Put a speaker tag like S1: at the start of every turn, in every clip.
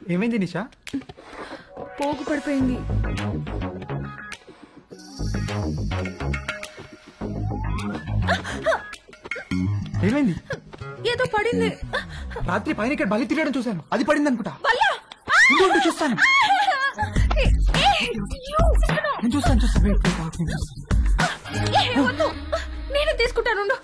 S1: ఏమైంది నిషా
S2: పోగు పడిపోయింది
S1: ఏమైంది
S2: ఏదో పడింది
S1: రాత్రి పైన ఇక్కడ బలి తిరగడం చూశాను అది పడింది అనుకుంటా
S2: వల్ల
S1: ఉండు, ఉండు, చూస్తాను
S2: ఏ, ఏ, అయ్యో,
S1: నేను చూస్తాను చూస్తాను wait, wait, wait, నేను చూస్తాను.
S2: ఏ, వద్దు. నేను తీసుకుంటాను ఉండు.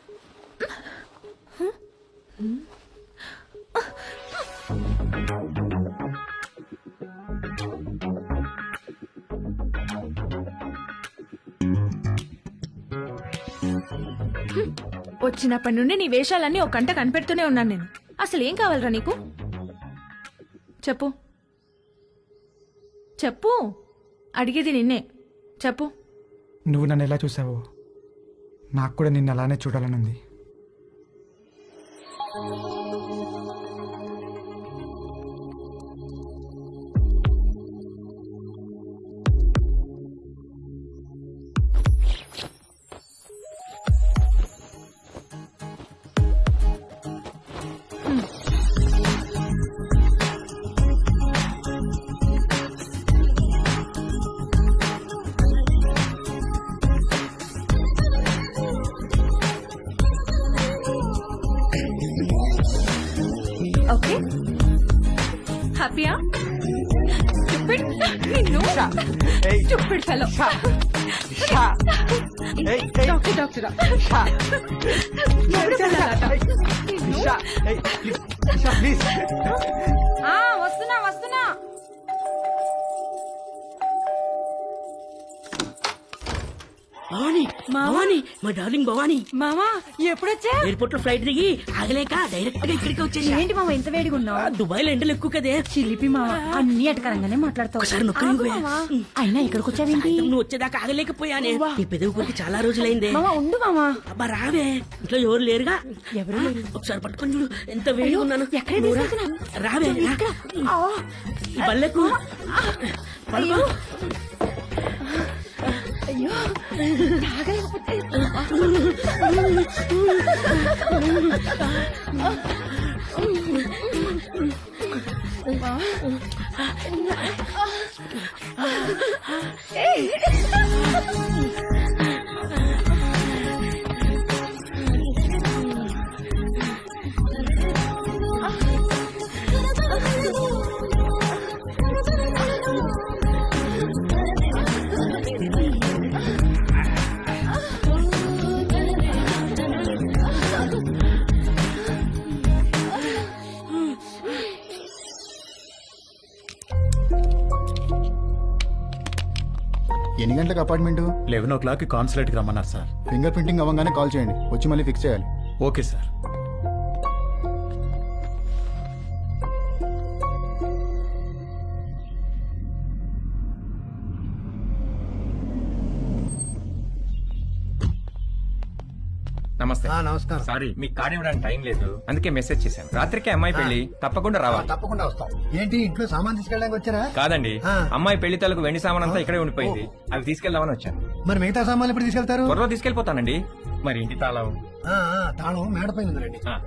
S2: వచ్చినప్పటి నుండి నీ వేషాలన్నీ ఒక కంట కనిపెడుతూనే ఉన్నాను నేను అసలు ఏం కావాలరా నీకు చెప్పు చెప్పు అడిగేది నిన్నే చెప్పు
S1: నువ్వు నన్ను ఎలా చూసావో నాకు కూడా నిన్ను అలానే చూడాలని ఉంది
S2: ఓకే హ్యాపీయా స్టూపిడ్ నిన్ను
S1: ఏయ్,
S2: స్టూపిడ్ ఫెలో
S1: షా, షా. ఏయ్, ఏయ్,
S2: డాక్టర్ డాక్టర్
S1: షా.
S2: నిన్ను
S1: నిషా, ఏయ్, ప్లీజ్, నిషా, ప్లీజ్.
S2: ఆ, వస్తున్నా వస్తున్నా
S3: భవాని భవాని మా డార్లింగ్ భవాని
S2: మామా ఎప్పుడొచ్చా
S3: ఎయిర్పోర్ట్ లో ఫ్లైట్ దిగి ఆగలేక డైరెక్ట్ గా ఇక్కడికి వచ్చేసి
S2: ఏంటి మామ ఇంత వేడిగా ఉన్నావు
S3: దుబాయ్ లో ఎండలు ఎక్కువ కదే
S2: చిలిపి మామ అన్ని అటకరంగానే మాట్లాడతావు
S3: ఒకసారి నొక్కని
S2: ఆగు
S3: పోయా.
S2: మామ. అయినా ఇక్కడికి వచ్చావేంటి
S3: సాయంత్రం నువ్వు వచ్చేదాకా ఆగలేకపోయానే నీ పెదవి కొరికి చాలా రోజులైందే
S2: మామ ఉండు మామ
S3: అబ్బా రావే ఇంట్లో ఎవరు లేరుగా
S2: ఎవరు లేరు.
S3: ఒకసారి పట్టుకొని చూడు ఎంత వేడిగా ఉన్నాను
S2: ఎక్కడికి
S3: నువ్వు రా.
S2: తీసుకెళ్తున్నావు?
S3: రావే రా.
S2: ఆ,
S3: ఈ బల్లెకు పడుకో
S2: అయ్యో తాగలేకపోతే
S4: ఎన్ని గంటలకు అపార్ట్మెంట్
S5: లెవెన్ ఓ క్లాక్ కాన్సులేట్కి రమ్మన్నారు సార్
S4: ఫింగర్ ప్రింటింగ్ అవ్వగానే కాల్ చేయండి వచ్చి మళ్ళీ ఫిక్స్ చేయాలి
S5: ఓకే సార్
S6: నమస్తే
S7: నమస్కారం
S6: సారీ మీకు కార్డు ఇవ్వడానికి టైం లేదు అందుకే మెసేజ్ చేశాను రాత్రికి అమ్మాయి పెళ్లి తప్పకుండా రావాలి
S7: తప్పకుండా వస్తాం ఏంటి ఇంట్లో సామాన్ తీసుకెళ్ళడానికి వచ్చారా
S6: కాదండి
S7: ఆ.
S6: అమ్మాయి పెళ్లి తాలూకు వెండి సామాన్ అంతా ఇక్కడే ఉండిపోయింది అవి తీసుకెళ్దామని వచ్చాను
S7: మరి మిగతా సామాన్లు ఎప్పుడు తీసుకెళ్తారు
S6: త్వరలో తీసుకెళ్లిపోతానండి మరి ఇంటి తాళం
S7: ఆ, ఆ, తాళం మేడపైన ఉందిలేండి
S6: ఆ.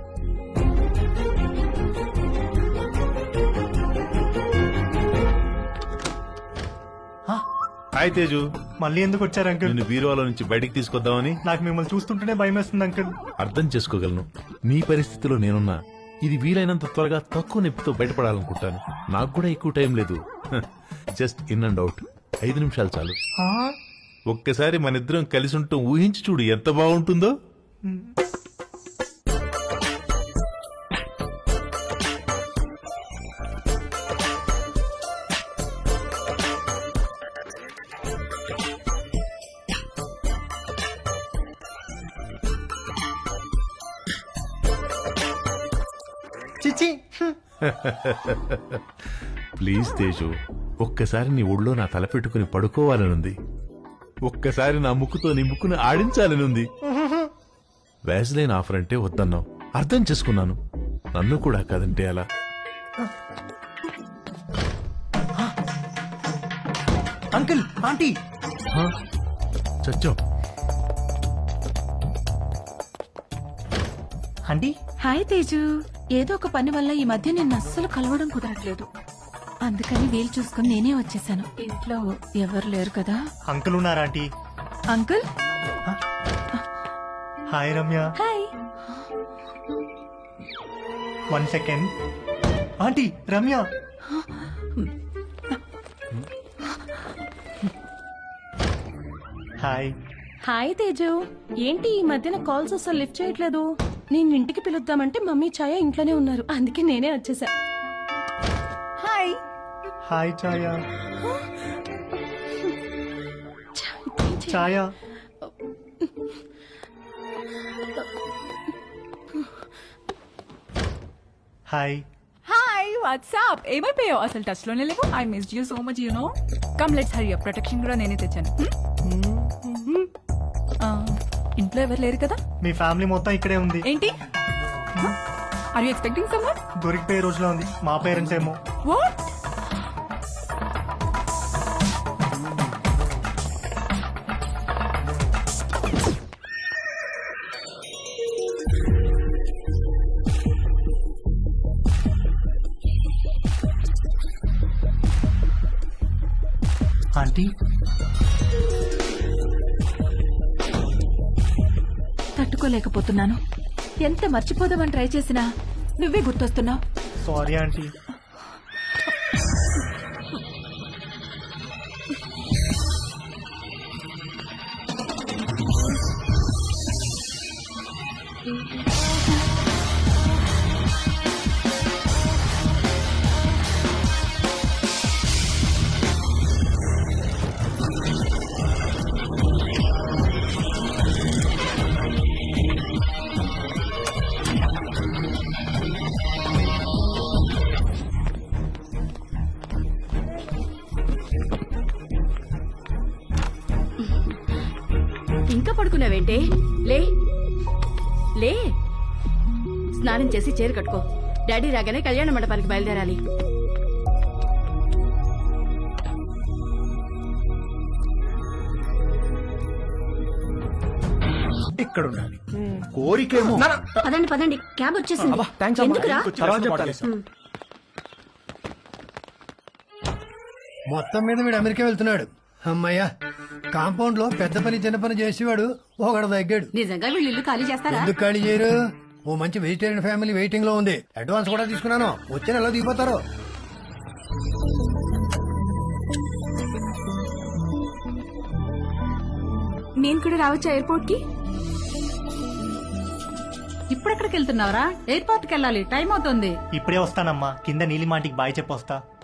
S8: హాయ్ తేజు
S9: మళ్ళీ ఎందుకు వచ్చారు అంకుల్
S8: నిన్ను బీరువాలో నుంచి బయటికి తీసుకొద్దామని
S9: నాకు మిమ్మల్ని చూస్తుంటేనే భయం వేస్తుంది అంకుల్
S8: అర్థం చేసుకోగలను నీ పరిస్థితిలో నేనున్నా ఇది వీలైనంత త్వరగా తక్కువ నొప్పితో బయటపడాలనుకుంటాను నాకు కూడా ఎక్కువ టైం లేదు జస్ట్ ఇన్ అండ్ అవుట్ ఐదు నిమిషాలు చాలు ఒక్కసారి మన ఇద్దరం కలిసి ఉంటాం ఊహించి చూడు ఎంత బాగుంటుందో
S1: చిచ్చి
S8: ప్లీజ్ తేజు ఒక్కసారి నీ ఒళ్ళో నా తల పెట్టుకుని పడుకోవాలనుంది ఒక్కసారి నా ముక్కుతో నీ ముక్కుని ఆడించాలనుంది వ్యాజ్లైన్ ఆఫర్ అంటే వద్దన్నావు అర్థం చేసుకున్నాను నన్ను కూడా కాదంటే అలా
S1: అంకుల్ ఆంటీ
S8: హా? చచ్చాం
S1: ఆంటీ
S2: హాయ్ తేజు ఏదో ఒక పని వల్ల ఈ మధ్య నిన్ను అస్సలు కలవడం కుదరట్లేదు అందుకని వీలు చూసుకుని నేనే వచ్చేసాను ఇంట్లో ఎవరు లేరు కదా
S9: అంకుల్ ఉన్నారా aunty
S2: uncle
S9: hi Ramya
S2: hi
S9: one second aunty Ramya hi
S2: hi Teju ఏంటి ఈ మధ్యన కాల్స్ అసలు లిఫ్ట్ చేయట్లేదు నేను ఇంటికి పిలుద్దామంటే మమ్మీ ఛాయ ఇంట్లోనే ఉన్నారు అందుకే నేనే వచ్చేసా hi
S9: hi Chaya Chaya hi
S10: hi WhatsApp ఏమైపోయావు అసలు టచ్ లోనే లేవు I miss you so much you know come let's hurry protection కూడా నేనే తెచ్చాను Hmm? ఆ, ఇంట్లో ఎవరు లేరు కదా
S9: మీ ఫ్యామిలీ మొత్తం ఇక్కడే ఉంది
S10: ఏంటి ఆర్ యూ ఎక్స్పెక్టింగ్ సమ్మర్
S9: దొరికిపోయే రోజులో ఉంది మా పేరెంట్స్ ఏమో
S10: వాట్
S9: ఆంటీ
S2: తట్టుకోలేకపోతున్నాను ఎంత మర్చిపోదామని ట్రై చేసినా నువ్వే గుర్తొస్తున్నావు
S9: సారీ ఆంటీ
S3: ఇంకా పడుకున్నావేంటే లే లే స్నానం చేసి చీర కట్టుకో డాడీ రాగానే కళ్యాణ మండపానికి బయలుదేరాలి
S5: ఇక్కడ ఉండాలి కోరికేమో
S3: పదండి పదండి క్యాబ్ వచ్చేసింది ఎందుకురా
S5: తర్వాత చెప్తాను
S7: మొత్తం మీద వీడు అమెరికా వెళ్తున్నాడు అమ్మయ్యా కాంపౌండ్ లో పెద్ద పని చిన్న పని చేసేవాడు ఒకడు తగ్గాడు
S3: నిజంగా వీళ్ళు ఇల్లు ఖాళీ చేస్తారా
S7: ఎందుకు ఖాళీ చేయరు ఓ మంచి వెజిటేరియన్ ఫ్యామిలీ వెయిటింగ్ లో ఉంది అడ్వాన్స్ కూడా తీసుకున్నాను వచ్చే నెలలో దిగిపోతారు
S10: నేను కూడా రావచ్చా ఎయిర్పోర్ట్ కి
S2: ఇప్పుడెక్కడికి వెళ్తున్నావురా ఎయిర్పోర్ట్ కి వెళ్ళాలి టైం అవుతుంది
S9: ఇప్పుడే వస్తానమ్మా కింద నీలిమాంటికి బాయ్ చెప్పొస్తా